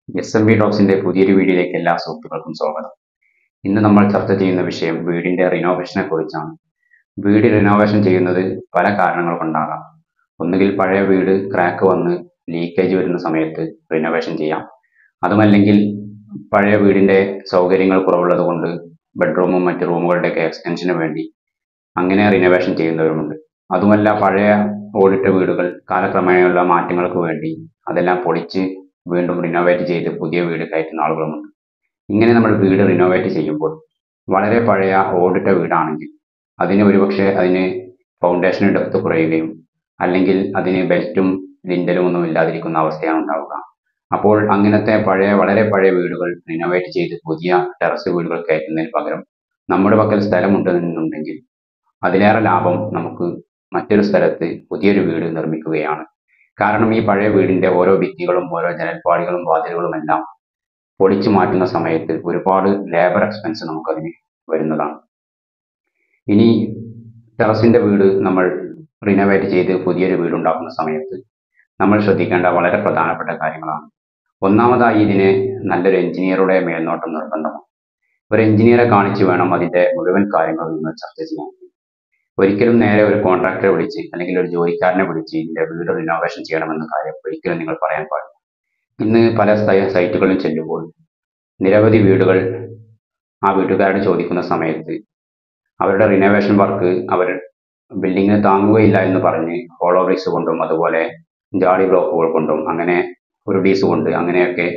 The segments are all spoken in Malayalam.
എസ് എം ബി ടോക്സിന്റെ പുതിയൊരു വീഡിയോയിലേക്ക് എല്ലാ സുഹൃത്തുക്കൾക്കും സ്വാഗതം ഇന്ന് നമ്മൾ ചർച്ച ചെയ്യുന്ന വിഷയം വീടിന്റെ റിനോവേഷനെ കുറിച്ചാണ് വീട് റിനോവേഷൻ ചെയ്യുന്നത് പല കാരണങ്ങൾ കൊണ്ടാകാം ഒന്നുകിൽ പഴയ വീട് ക്രാക്ക് വന്ന് ലീക്കേജ് വരുന്ന സമയത്ത് റിനോവേഷൻ ചെയ്യാം അതുമല്ലെങ്കിൽ പഴയ വീടിന്റെ സൗകര്യങ്ങൾ കുറവുള്ളത് കൊണ്ട് ബെഡ്റൂമും മറ്റ് റൂമുകളുടെയൊക്കെ എക്സ്റ്റൻഷന് വേണ്ടി അങ്ങനെ റിനോവേഷൻ ചെയ്യുന്നവരുമുണ്ട് അതുമല്ല പഴയ ഓടിട്ട വീടുകൾ കാലക്രമേണയുള്ള മാറ്റങ്ങൾക്ക് വേണ്ടി അതെല്ലാം പൊളിച്ച് വീണ്ടും റിനോവേറ്റ് ചെയ്ത് പുതിയ വീട് കയറ്റുന്ന ആളുകളുമുണ്ട് ഇങ്ങനെ നമ്മൾ വീട് റിനോവേറ്റ് ചെയ്യുമ്പോൾ വളരെ പഴയ ഓടിട്ട വീടാണെങ്കിൽ അതിന് ഒരുപക്ഷെ അതിന് ഫൗണ്ടേഷൻ ഡെപ്ത് കുറയുകയും അല്ലെങ്കിൽ അതിന് ബെൽറ്റും ലിൻഡലും ഒന്നും ഇല്ലാതിരിക്കുന്ന അവസ്ഥയാണ് ഉണ്ടാവുക അപ്പോൾ അങ്ങനത്തെ പഴയ വളരെ പഴയ വീടുകൾ റിനോവേറ്റ് ചെയ്ത് പുതിയ ടെറസ് വീടുകൾ കയറ്റുന്നതിന് പകരം നമ്മുടെ പക്കൽ സ്ഥലമുണ്ടെന്നുണ്ടെങ്കിൽ അതിലേറെ ലാഭം നമുക്ക് മറ്റൊരു സ്ഥലത്ത് പുതിയൊരു വീട് നിർമ്മിക്കുകയാണ് കാരണം ഈ പഴയ വീടിന്റെ ഓരോ ഭിത്തികളും ഓരോ ജനൽപ്പാടികളും വാതിലുകളും എല്ലാം പൊളിച്ചു മാറ്റുന്ന സമയത്ത് ഒരുപാട് ലേബർ എക്സ്പെൻസ് നമുക്കതിന് വരുന്നതാണ് ഇനി ടെറസിന്റെ വീട് നമ്മൾ റിനോവേറ്റ് ചെയ്ത് പുതിയൊരു വീട് ഉണ്ടാക്കുന്ന സമയത്ത് നമ്മൾ ശ്രദ്ധിക്കേണ്ട വളരെ പ്രധാനപ്പെട്ട കാര്യങ്ങളാണ് ഒന്നാമതായി ഇതിന് നല്ലൊരു എഞ്ചിനീയറുടെ മേൽനോട്ടം നിർബന്ധമാണ് ഒരു എഞ്ചിനീയറെ കാണിച്ചു വേണം അതിന്റെ മുഴുവൻ കാര്യങ്ങളും നിങ്ങൾ ചർച്ച ചെയ്യാൻ ഒരിക്കലും നേരെ ഒരു കോൺട്രാക്ടറെ വിളിച്ച് അല്ലെങ്കിൽ ഒരു ജോലിക്കാരനെ വിളിച്ച് ഇതിന്റെ വീട് റിനോവേഷൻ ചെയ്യണമെന്ന കാര്യം ഒരിക്കലും നിങ്ങൾ പറയാൻ പാടില്ല ഇന്ന് പല സൈ- സൈറ്റുകളിലും ചെല്ലുമ്പോൾ നിരവധി വീടുകൾ ആ വീട്ടുകാരോട് ചോദിക്കുന്ന സമയത്ത് അവരുടെ റിനോവേഷൻ വർക്ക് അവർ ബിൽഡിങ്ങിന് താങ്ങുകയില്ല എന്ന് പറഞ്ഞ് ഹോളോ ബ്രിക്സ് കൊണ്ടും അതുപോലെ ജാടി ബ്ലോക്കുകൾ കൊണ്ടും അങ്ങനെ ഒരു ഡീസ് കൊണ്ട് അങ്ങനെയൊക്കെ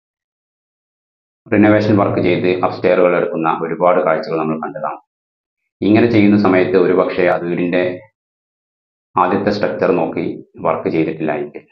റിനോവേഷൻ വർക്ക് ചെയ്ത് അപ്സ്റ്റെയറുകൾ എടുക്കുന്ന ഒരുപാട് കാഴ്ചകൾ നമ്മൾ കണ്ടതാണ് ഇങ്ങനെ ചെയ്യുന്ന സമയത്ത് ഒരു പക്ഷേ ആ വീടിന്റെ ആദ്യത്തെ സ്ട്രക്ചർ നോക്കി വർക്ക് ചെയ്തിട്ടില്ലായിരിക്കും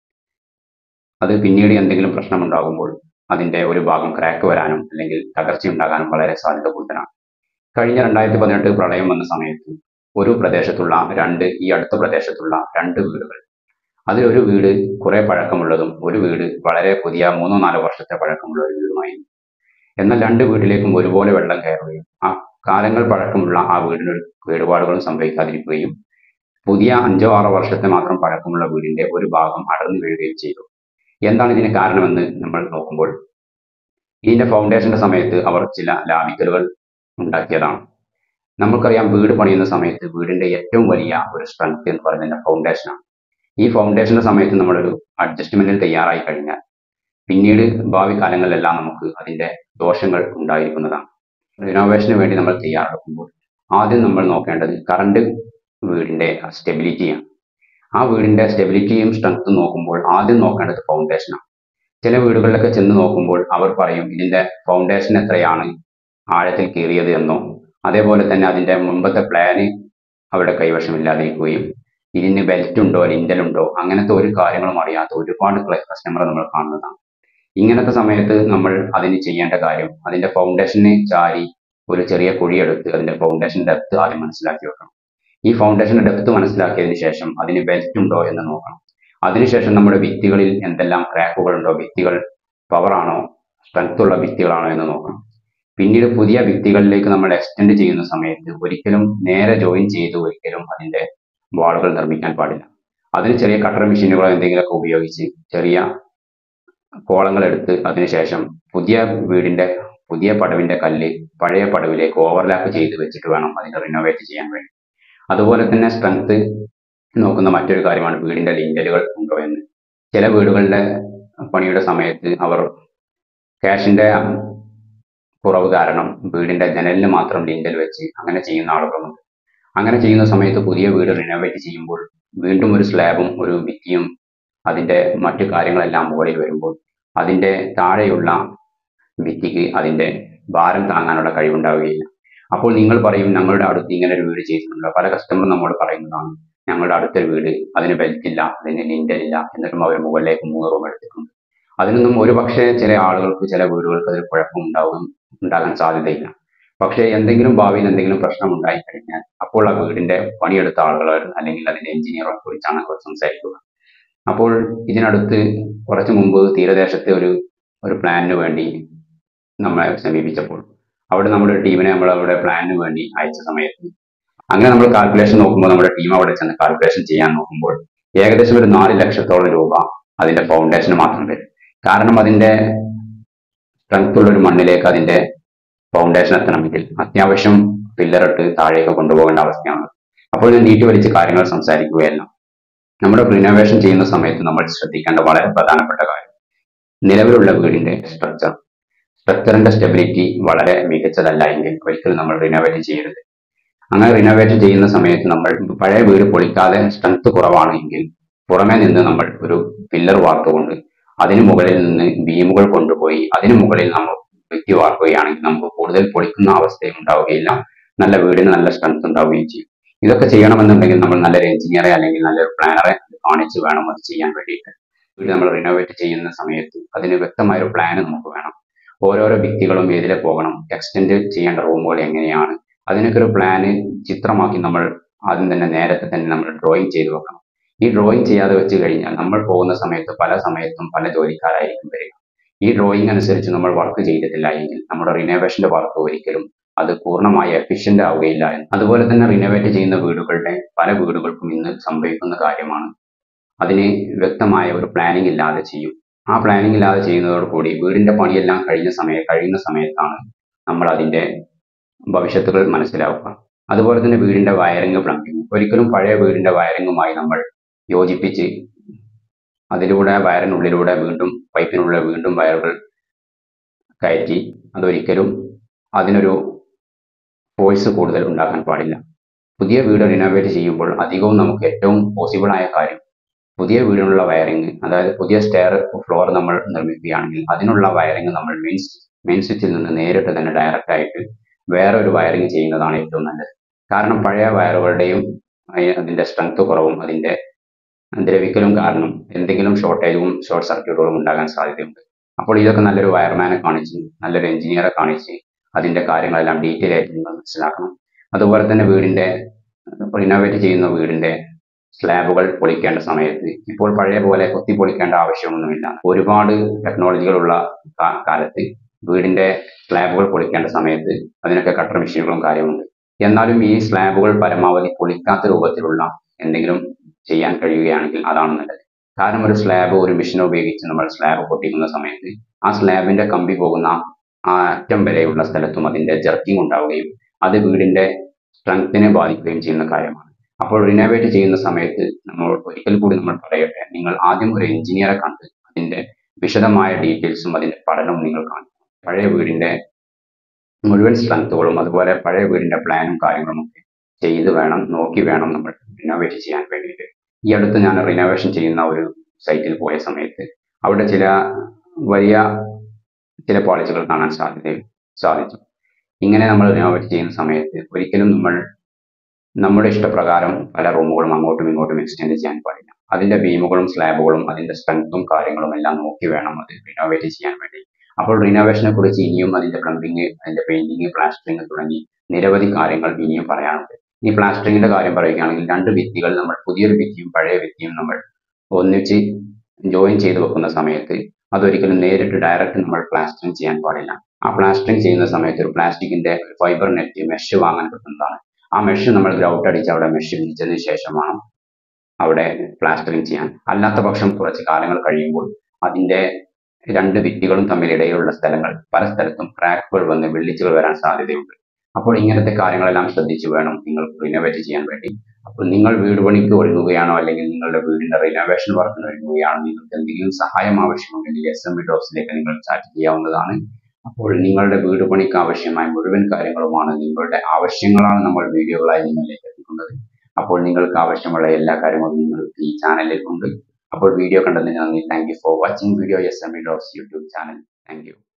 അത് പിന്നീട് എന്തെങ്കിലും പ്രശ്നമുണ്ടാകുമ്പോൾ അതിന്റെ ഒരു ഭാഗം ക്രാക്ക് വരാനും അല്ലെങ്കിൽ തകർച്ച ഉണ്ടാകാനും വളരെ സാധ്യത കൂടുതലാണ് കഴിഞ്ഞ രണ്ടായിരത്തി പതിനെട്ട് പ്രളയം വന്ന സമയത്ത് ഒരു പ്രദേശത്തുള്ള രണ്ട് ഈ അടുത്ത പ്രദേശത്തുള്ള രണ്ട് വീടുകൾ അതിലൊരു വീട് കുറെ പഴക്കമുള്ളതും ഒരു വീട് വളരെ പുതിയ മൂന്നോ നാലോ വർഷത്തെ പഴക്കമുള്ള ഒരു വീടുമായിരുന്നു എന്നാൽ രണ്ട് വീട്ടിലേക്കും ഒരുപോലെ വെള്ളം കയറുകയും ആ കാലങ്ങൾ പഴക്കമുള്ള ആ വീടിന് ഒരു കേടുപാടുകളും സംഭവിക്കാതിരിക്കുകയും പുതിയ അഞ്ചോ ആറോ വർഷത്തെ മാത്രം പഴക്കമുള്ള വീടിന്റെ ഒരു ഭാഗം അടർന്നു വീഴുകയും ചെയ്തു എന്താണ് ഇതിന് കാരണമെന്ന് നമ്മൾ നോക്കുമ്പോൾ ഇതിന്റെ ഫൗണ്ടേഷന്റെ സമയത്ത് അവർ ചില ലാഭിക്കലുകൾ ഉണ്ടാക്കിയതാണ് നമുക്കറിയാം വീട് പണിയുന്ന സമയത്ത് വീടിന്റെ ഏറ്റവും വലിയ ഒരു സ്ട്രെങ്ത് എന്ന് പറയുന്നത് ഫൗണ്ടേഷനാണ് ഈ ഫൗണ്ടേഷന്റെ സമയത്ത് നമ്മളൊരു അഡ്ജസ്റ്റ്മെന്റിൽ തയ്യാറായി കഴിഞ്ഞാൽ പിന്നീട് ഭാവി കാലങ്ങളിലെല്ലാം നമുക്ക് അതിന്റെ ദോഷങ്ങൾ ഉണ്ടായിരിക്കുന്നതാണ് റിനോവേഷന് വേണ്ടി നമ്മൾ തയ്യാറെടുക്കുമ്പോൾ ആദ്യം നമ്മൾ നോക്കേണ്ടത് കറണ്ട് വീടിന്റെ സ്റ്റെബിലിറ്റിയാണ് ആ വീടിന്റെ സ്റ്റെബിലിറ്റിയും സ്ട്രെങ്ത്തും നോക്കുമ്പോൾ ആദ്യം നോക്കേണ്ടത് ഫൗണ്ടേഷനാണ് ചില വീടുകളിലൊക്കെ ചെന്ന് നോക്കുമ്പോൾ അവർ പറയും ഇതിന്റെ ഫൗണ്ടേഷൻ എത്രയാണ് ആഴത്തിൽ കീറിയത് എന്നോ അതേപോലെ തന്നെ അതിന്റെ മുമ്പത്തെ പ്ലാന് അവിടെ കൈവശമില്ലാതിരിക്കുകയും ഇതിന് ബെൽറ്റ് ഉണ്ടോ ലിൻഡൽ ഉണ്ടോ അങ്ങനത്തെ ഒരു കാര്യങ്ങളും അറിയാത്ത ഒരുപാട് കസ്റ്റമറെ നമ്മൾ കാണുന്നതാണ് ഇങ്ങനത്തെ സമയത്ത് നമ്മൾ അതിന് ചെയ്യേണ്ട കാര്യം അതിന്റെ ഫൗണ്ടേഷന് ചാരി ഒരു ചെറിയ കുഴിയെടുത്ത് അതിന്റെ ഫൗണ്ടേഷൻ ഡെപ്ത് ആദ്യം മനസ്സിലാക്കി വെക്കണം ഈ ഫൗണ്ടേഷൻ ഡെപ്ത് മനസ്സിലാക്കിയതിന് ശേഷം അതിന് ബെൽറ്റ് ഉണ്ടോ എന്ന് നോക്കണം അതിനുശേഷം നമ്മുടെ ഭിത്തികളിൽ എന്തെല്ലാം ക്രാക്കുകൾ ഉണ്ടോ ഭിത്തികൾ പവറാണോ സ്ട്രെങ്ത് ഉള്ള ഭിത്തികളാണോ എന്ന് നോക്കണം പിന്നീട് പുതിയ ഭിത്തികളിലേക്ക് നമ്മൾ എക്സ്റ്റെൻഡ് ചെയ്യുന്ന സമയത്ത് ഒരിക്കലും നേരെ ജോയിൻ ചെയ്ത് ഒരിക്കലും അതിന്റെ വാളുകൾ നിർമ്മിക്കാൻ പാടില്ല അതിന് ചെറിയ കട്ടർ മെഷീനുകളോ എന്തെങ്കിലുമൊക്കെ ഉപയോഗിച്ച് ചെറിയ കോളങ്ങൾ എടുത്ത് അതിനുശേഷം പുതിയ വീടിന്റെ പുതിയ പടവിന്റെ കല്ല് പഴയ പടവിലേക്ക് ഓവർലാപ്പ് ചെയ്ത് വെച്ചിട്ട് വേണം അതിനെ റിനോവേറ്റ് ചെയ്യാൻ വേണ്ടി അതുപോലെ തന്നെ സ്ട്രെങ്ത് നോക്കുന്ന മറ്റൊരു കാര്യമാണ് വീടിന്റെ ലിൻഡലുകൾ ഉണ്ടോ എന്ന് ചില വീടുകളുടെ പണിയുടെ സമയത്ത് അവർ ക്യാഷിന്റെ കുറവ് കാരണം വീടിന്റെ ജനലിന് മാത്രം ലിൻഡൽ വെച്ച് അങ്ങനെ ചെയ്യുന്ന ആളുകളുമുണ്ട് അങ്ങനെ ചെയ്യുന്ന സമയത്ത് പുതിയ വീട് റിനോവേറ്റ് ചെയ്യുമ്പോൾ വീണ്ടും ഒരു സ്ലാബും ഒരു ഭിത്തിയും അതിന്റെ മറ്റു കാര്യങ്ങളെല്ലാം മുകളിൽ വരുമ്പോൾ അതിന്റെ താഴെയുള്ള ഭിത്തിക്ക് അതിന്റെ ഭാരം താങ്ങാനുള്ള കഴിവുണ്ടാവുകയില്ല അപ്പോൾ നിങ്ങൾ പറയും ഞങ്ങളുടെ അടുത്ത് ഇങ്ങനെ ഒരു വീട് ചെയ്തിട്ടുണ്ട് പല കസ്റ്റമറും നമ്മോട് പറയുന്നതാണ് ഞങ്ങളുടെ അടുത്തൊരു വീട് അതിന് ബെൽറ്റ് ഇല്ല അതിന് ലിൻഡൽ ഇല്ല എന്നിട്ടും അവർ മുകളിലേക്ക് മൂന്ന് റൂം എടുത്തിട്ടുണ്ട് അതിനൊന്നും ഒരു പക്ഷേ ചില ആളുകൾക്ക് ചില വീടുകൾക്ക് അതിൽ കുഴപ്പം ഉണ്ടാവും ഉണ്ടാകാൻ സാധ്യതയില്ല പക്ഷേ എന്തെങ്കിലും ഭാവിയിൽ എന്തെങ്കിലും പ്രശ്നം ഉണ്ടായി കഴിഞ്ഞാൽ അപ്പോൾ ആ വീടിന്റെ പണിയെടുത്ത ആളുകളോ അല്ലെങ്കിൽ അതിന്റെ എഞ്ചിനീയറെ കുറിച്ചാണ് അവർ സംസാരിക്കുക അപ്പോൾ ഇതിനടുത്ത് കുറച്ച് മുമ്പ് തീരദേശത്തെ ഒരു ഒരു പ്ലാനിന് വേണ്ടി നമ്മളെ സമീപിച്ചപ്പോൾ അവിടെ നമ്മുടെ ടീമിനെ നമ്മൾ അവിടെ പ്ലാനിന് വേണ്ടി അയച്ച സമയത്ത് അങ്ങനെ നമ്മൾ കാൽക്കുലേഷൻ നോക്കുമ്പോൾ നമ്മുടെ ടീം അവിടെ ചെന്ന് കാൽക്കുലേഷൻ ചെയ്യാൻ നോക്കുമ്പോൾ ഏകദേശം ഒരു നാല് ലക്ഷത്തോളം രൂപ അതിന്റെ ഫൗണ്ടേഷന് മാത്രം വരും കാരണം അതിന്റെ സ്ട്രെങ്ത് ഉള്ള ഒരു മണ്ണിലേക്ക് അതിന്റെ ഫൗണ്ടേഷൻ എത്തണമെങ്കിൽ അത്യാവശ്യം പില്ലറിട്ട് താഴേക്ക് കൊണ്ടുപോകേണ്ട അവസ്ഥയാണ് അപ്പോൾ ഞാൻ നീട്ടി വലിച്ച് കാര്യങ്ങൾ സംസാരിക്കുകയല്ല നമ്മുടെ റിനോവേഷൻ ചെയ്യുന്ന സമയത്ത് നമ്മൾ ശ്രദ്ധിക്കേണ്ട വളരെ പ്രധാനപ്പെട്ട കാര്യം നിലവിലുള്ള വീടിന്റെ സ്ട്രക്ചർ സ്ട്രക്ചറിന്റെ സ്റ്റെബിലിറ്റി വളരെ മികച്ചതല്ല എങ്കിൽ ഒരിക്കലും നമ്മൾ റിനോവേറ്റ് ചെയ്യരുത് അങ്ങനെ റിനോവേറ്റ് ചെയ്യുന്ന സമയത്ത് നമ്മൾ പഴയ വീട് പൊളിക്കാതെ സ്ട്രെങ്ത് കുറവാണ് എങ്കിൽ പുറമേ നിന്ന് നമ്മൾ ഒരു പില്ലർ വാർത്തുകൊണ്ട് അതിന് മുകളിൽ നിന്ന് ബീമുകൾ കൊണ്ടുപോയി അതിന് മുകളിൽ നമ്മൾ വ്യക്തി വാർക്കുകയാണെങ്കിൽ നമുക്ക് കൂടുതൽ പൊളിക്കുന്ന അവസ്ഥയും ഉണ്ടാവുകയില്ല നല്ല വീടിന് നല്ല സ്ട്രെങ്ത് ഉണ്ടാവുകയും ചെയ്യും ഇതൊക്കെ ചെയ്യണമെന്നുണ്ടെങ്കിൽ നമ്മൾ നല്ലൊരു എഞ്ചിനീയറെ അല്ലെങ്കിൽ നല്ലൊരു പ്ലാനറെ കാണിച്ച് വേണം അത് ചെയ്യാൻ വേണ്ടിയിട്ട് വീട് നമ്മൾ റിനോവേറ്റ് ചെയ്യുന്ന സമയത്ത് അതിന് വ്യക്തമായ ഒരു പ്ലാൻ നമുക്ക് വേണം ഓരോരോ വ്യക്തികളും ഏതിലെ പോകണം എക്സ്റ്റെൻഡ് ചെയ്യേണ്ട റൂമുകൾ എങ്ങനെയാണ് അതിനൊക്കെ ഒരു പ്ലാന് ചിത്രമാക്കി നമ്മൾ ആദ്യം തന്നെ നേരത്തെ തന്നെ നമ്മൾ ഡ്രോയിങ് ചെയ്ത് വെക്കണം ഈ ഡ്രോയിങ് ചെയ്യാതെ വെച്ച് കഴിഞ്ഞാൽ നമ്മൾ പോകുന്ന സമയത്ത് പല സമയത്തും പല ജോലിക്കാരായിരിക്കും വരിക ഈ ഡ്രോയിങ് അനുസരിച്ച് നമ്മൾ വർക്ക് ചെയ്തിട്ടില്ല എങ്കിൽ നമ്മുടെ റിനോവേഷന്റെ വർക്ക് ഒരിക്കലും അത് പൂർണ്ണമായി എഫിഷ്യന്റ് ആവുകയില്ല എന്ന് അതുപോലെ തന്നെ റിനോവേറ്റ് ചെയ്യുന്ന വീടുകളുടെ പല വീടുകൾക്കും ഇന്ന് സംഭവിക്കുന്ന കാര്യമാണ് അതിന് വ്യക്തമായ ഒരു പ്ലാനിങ് ഇല്ലാതെ ചെയ്യും ആ പ്ലാനിങ് ഇല്ലാതെ ചെയ്യുന്നതോടുകൂടി വീടിന്റെ പണിയെല്ലാം കഴിഞ്ഞ സമയം കഴിയുന്ന സമയത്താണ് നമ്മൾ അതിന്റെ ഭവിഷ്യത്തുകൾ മനസ്സിലാക്കുക അതുപോലെ തന്നെ വീടിന്റെ വയറിങ് പ്ലംബിങ് ഒരിക്കലും പഴയ വീടിന്റെ വയറിങ്ങുമായി നമ്മൾ യോജിപ്പിച്ച് അതിലൂടെ വയറിനുള്ളിലൂടെ വീണ്ടും പൈപ്പിനുള്ളിൽ വീണ്ടും വയറുകൾ കയറ്റി അതൊരിക്കലും അതിനൊരു ഫോഴ്സ് കൂടുതൽ ഉണ്ടാക്കാൻ പാടില്ല പുതിയ വീട് റിനോവേറ്റ് ചെയ്യുമ്പോൾ അധികവും നമുക്ക് ഏറ്റവും പോസിബിൾ ആയ കാര്യം പുതിയ വീടിനുള്ള വയറിങ് അതായത് പുതിയ സ്റ്റെയർ ഫ്ലോർ നമ്മൾ നിർമ്മിക്കുകയാണെങ്കിൽ അതിനുള്ള വയറിങ് നമ്മൾ മെയിൻ മെയിൻ സ്വിച്ചിൽ നിന്ന് നേരിട്ട് തന്നെ ഡയറക്റ്റ് ആയിട്ട് വേറെ ഒരു വയറിങ് ചെയ്യുന്നതാണ് ഏറ്റവും നല്ലത് കാരണം പഴയ വയറുകളുടെയും അയ- അതിന്റെ സ്ട്രെങ്ത് കുറവും അതിന്റെ ദ്രവിക്കലും കാരണം എന്തെങ്കിലും ഷോർട്ടേജും ഷോർട്ട് സർക്യൂട്ടുകളും ഉണ്ടാകാൻ സാധ്യതയുണ്ട് അപ്പോൾ ഇതൊക്കെ നല്ലൊരു വയർമാനെ കാണിച്ച് നല്ലൊരു എഞ്ചിനീയറെ കാണിച്ച് അതിന്റെ കാര്യങ്ങളെല്ലാം ഡീറ്റെയിൽ ആയിട്ട് നിങ്ങൾ മനസ്സിലാക്കണം അതുപോലെ തന്നെ വീടിന്റെ റിനോവേറ്റ് ചെയ്യുന്ന വീടിന്റെ സ്ലാബുകൾ പൊളിക്കേണ്ട സമയത്ത് ഇപ്പോൾ പഴയ പോലെ കൊത്തി പൊളിക്കേണ്ട ആവശ്യമൊന്നുമില്ല ഒരുപാട് ടെക്നോളജികളുള്ള കാ- കാലത്ത് വീടിന്റെ സ്ലാബുകൾ പൊളിക്കേണ്ട സമയത്ത് അതിനൊക്കെ കട്ടർ മെഷീനുകളും കാര്യമുണ്ട് എന്നാലും ഈ സ്ലാബുകൾ പരമാവധി പൊളിക്കാത്ത രൂപത്തിലുള്ള എന്തെങ്കിലും ചെയ്യാൻ കഴിയുകയാണെങ്കിൽ അതാണ് നല്ലത് കാരണം ഒരു സ്ലാബ് ഒരു മെഷീൻ ഉപയോഗിച്ച് നമ്മൾ സ്ലാബ് പൊട്ടിക്കുന്ന സമയത്ത് ആ സ്ലാബിന്റെ കമ്പി പോകുന്ന ആ അറ്റം വരെയുള്ള സ്ഥലത്തും അതിന്റെ ജർക്കിംഗ് ഉണ്ടാവുകയും അത് വീടിന്റെ സ്ട്രെങ്ത്തിനെ ബാധിക്കുകയും ചെയ്യുന്ന കാര്യമാണ് അപ്പോൾ റിനോവേറ്റ് ചെയ്യുന്ന സമയത്ത് നമ്മൾ ഒരിക്കൽ കൂടി നമ്മൾ പറയട്ടെ നിങ്ങൾ ആദ്യം ഒരു എഞ്ചിനീയറെ കണ്ട് അതിന്റെ വിശദമായ ഡീറ്റെയിൽസും അതിന്റെ പഠനവും നിങ്ങൾ കാണും പഴയ വീടിന്റെ മുഴുവൻ സ്ട്രെങ്ത്തുകളും അതുപോലെ പഴയ വീടിന്റെ പ്ലാനും കാര്യങ്ങളും ഒക്കെ ചെയ്ത് വേണം നോക്കി വേണം നമ്മൾ റിനോവേറ്റ് ചെയ്യാൻ വേണ്ടിയിട്ട് ഈ അടുത്ത് ഞാൻ റിനോവേഷൻ ചെയ്യുന്ന ഒരു സൈറ്റിൽ പോയ സമയത്ത് അവിടെ ചില വലിയ ചില പോളിസികൾ കാണാൻ സാധ്യത സാധിച്ചു ഇങ്ങനെ നമ്മൾ റിനോവേറ്റ് ചെയ്യുന്ന സമയത്ത് ഒരിക്കലും നമ്മൾ നമ്മുടെ ഇഷ്ടപ്രകാരം പല റൂമുകളും അങ്ങോട്ടും ഇങ്ങോട്ടും എക്സ്റ്റെൻഡ് ചെയ്യാൻ പാടില്ല അതിന്റെ ബീമുകളും സ്ലാബുകളും അതിന്റെ സ്ട്രെങ്ത്തും കാര്യങ്ങളും എല്ലാം നോക്കി വേണം അത് റിനോവേറ്റ് ചെയ്യാൻ വേണ്ടി അപ്പോൾ റിനോവേഷനെ കുറിച്ച് ഇനിയും അതിന്റെ പ്ലംബിംഗ് അതിന്റെ പെയിന്റിങ് പ്ലാസ്റ്ററിങ് തുടങ്ങി നിരവധി കാര്യങ്ങൾ ഇനിയും പറയാനുണ്ട് ഈ പ്ലാസ്റ്ററിങ്ങിന്റെ കാര്യം പറയുകയാണെങ്കിൽ രണ്ട് ഭിത്തികൾ നമ്മൾ പുതിയൊരു ഭിത്തിയും പഴയ ഭിത്തിയും നമ്മൾ ഒന്നിച്ച് ജോയിൻ ചെയ്ത് വെക്കുന്ന സമയത്ത് അതൊരിക്കലും നേരിട്ട് ഡയറക്റ്റ് നമ്മൾ പ്ലാസ്റ്ററിങ് ചെയ്യാൻ പാടില്ല ആ പ്ലാസ്റ്ററിങ് ചെയ്യുന്ന സമയത്ത് ഒരു പ്ലാസ്റ്റിക്കിന്റെ ഫൈബർ നെറ്റ് മെഷ് വാങ്ങാൻ കിട്ടുന്നതാണ് ആ മെഷ് നമ്മൾ ഗ്രൗട്ട് അടിച്ച് അവിടെ മെഷ് വിരിച്ചതിന് ശേഷമാണ് അവിടെ പ്ലാസ്റ്ററിങ് ചെയ്യാൻ അല്ലാത്ത പക്ഷം കുറച്ച് കാലങ്ങൾ കഴിയുമ്പോൾ അതിന്റെ രണ്ട് ഭിത്തികളും തമ്മിലിടയിലുള്ള സ്ഥലങ്ങൾ പല സ്ഥലത്തും ക്രാക്കുകൾ വന്ന് വെള്ളിച്ചുകൾ വരാൻ സാധ്യതയുണ്ട് അപ്പോൾ ഇങ്ങനത്തെ കാര്യങ്ങളെല്ലാം ശ്രദ്ധിച്ചു വേണം നിങ്ങൾ റിനോവേറ്റ് ചെയ്യാൻ വേണ്ടി അപ്പോൾ നിങ്ങൾ വീട് പണിക്ക് ഒരുങ്ങുകയാണോ അല്ലെങ്കിൽ നിങ്ങളുടെ വീടിന്റെ റിനോവേഷൻ വർക്കിന് ഒരുങ്ങുകയാണോ നിങ്ങൾക്ക് എന്തെങ്കിലും സഹായം ആവശ്യമുണ്ടെങ്കിൽ എസ് എം ബി ഡോസിലേക്ക് നിങ്ങൾ ചാറ്റ് ചെയ്യാവുന്നതാണ് അപ്പോൾ നിങ്ങളുടെ വീട് പണിക്ക് ആവശ്യമായ മുഴുവൻ കാര്യങ്ങളുമാണ് നിങ്ങളുടെ ആവശ്യങ്ങളാണ് നമ്മൾ വീഡിയോകളായി നിങ്ങളിലേക്ക് എത്തിക്കുന്നത് അപ്പോൾ നിങ്ങൾക്ക് ആവശ്യമുള്ള എല്ലാ കാര്യങ്ങളും നിങ്ങൾക്ക് ഈ ചാനലിൽ ഉണ്ട് അപ്പോൾ വീഡിയോ കണ്ടതിന് നന്ദി thank you for watching video S M B dose YouTube channel thank U